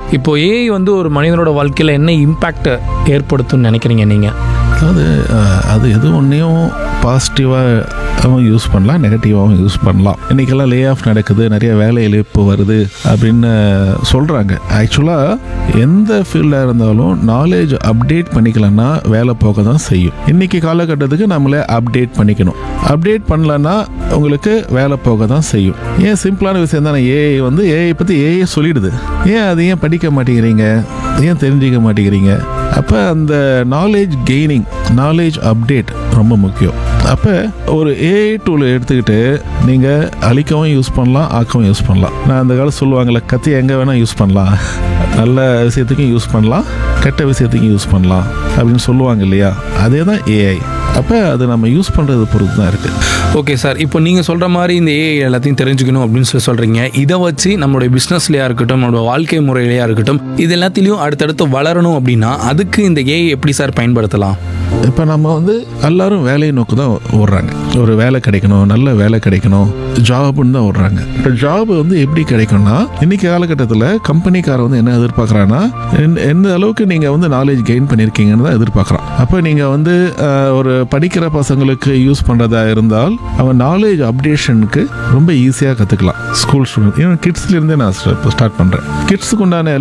இப்போ ஏஐ வந்து ஒரு மனிதனோட வாழ்க்கையில் என்ன இம்பேக்ட் ஏற்படுத்தும்னு நினைக்கிறீங்க நீங்கள் அதாவது அஹ், அது எது ஒன்றையும் பாசிட்டிவாகவும் யூஸ் பண்ணலாம் நெகட்டிவாகவும் யூஸ் பண்ணலாம் இன்றைக்கெல்லாம் லே ஆஃப் நடக்குது நிறைய வேலை இழப்பு வருது அப்படின்னு சொல்கிறாங்க ஆக்சுவலாக எந்த ஃபீல்டாக இருந்தாலும் நாலேஜ் அப்டேட் பண்ணிக்கலன்னா வேலை போக தான் செய்யும் இன்றைக்கி காலகட்டத்துக்கு நம்மளே அப்டேட் பண்ணிக்கணும் அப்டேட் பண்ணலன்னா உங்களுக்கு வேலை போக தான் செய்யும் ஏன் சிம்பிளான விஷயம் தானே ஏஐ வந்து ஏஐ பற்றி ஏஐ சொல்லிடுது ஏன் அது ஏன் படிக்க மாட்டேங்கிறீங்க ஏன் தெரிஞ்சிக்க மாட்டேங்கிறீங்க அப்போ அந்த நாலேஜ் கெய்னிங் நாலேஜ் அப்டேட் ரொம்ப முக்கியம் அப்போ ஒரு ஏஐ டூல் எடுத்துக்கிட்டு நீங்கள் அழிக்கவும் யூஸ் பண்ணலாம் ஆக்கவும் யூஸ் பண்ணலாம் நான் அந்த காலம் சொல்லுவாங்கள்ல கத்தி எங்கே வேணால் யூஸ் பண்ணலாம் நல்ல விஷயத்துக்கும் யூஸ் பண்ணலாம் கெட்ட விஷயத்துக்கும் யூஸ் பண்ணலாம் அப்படின்னு சொல்லுவாங்க இல்லையா அதே தான் ஏஐ அப்போ அது நம்ம யூஸ் பண்ணுறது பொறுத்து தான் இருக்குது ஓகே சார் இப்போ நீங்கள் சொல்கிற மாதிரி இந்த ஏஐ எல்லாத்தையும் தெரிஞ்சுக்கணும் அப்படின்னு சொல்லி சொல்கிறீங்க இதை வச்சு நம்மளுடைய பிஸ்னஸ்லையா இருக்கட்டும் நம்மளோட வாழ்க்கை முறையிலையா இருக்கட்டும் இது எல்லாத்திலையும் அடுத்தடுத்து வளரணும் அப்படின்னா அதுக்கு இந்த ஏஐ எப்படி சார் பயன்படுத்தலாம் இப்போ நம்ம வந்து எல்லாரும் வேலையை நோக்கி தான் ஓடுறாங்க ஒரு வேலை கிடைக்கணும் நல்ல வேலை கிடைக்கணும் ஜாப்னு தான் ஓடுறாங்க இப்போ ஜாப் வந்து எப்படி கிடைக்கும்னா இன்னைக்கு காலகட்டத்தில் கம்பெனிக்கார வந்து என்ன எதிர்பார்க்குறான்னா எந்த அளவுக்கு நீங்கள் வந்து நாலேஜ் கெயின் பண்ணியிருக்கீங்கன்னு தான் எதிர்பார்க்குறான் அப்போ நீங்கள் வந்து அஹ், ஒரு படிக்கிற பசங்களுக்கு யூஸ் பண்ணுறதா இருந்தால் அவன் நாலேஜ் அப்டேஷனுக்கு ரொம்ப ஈஸியாக கற்றுக்கலாம் ஸ்கூல் ஸ்டூடெண்ட் ஏன்னா கிட்ஸ்லேருந்தே நான் ஸ்டார்ட் பண்ணுறேன் கிட்ஸுக்கு உண்டான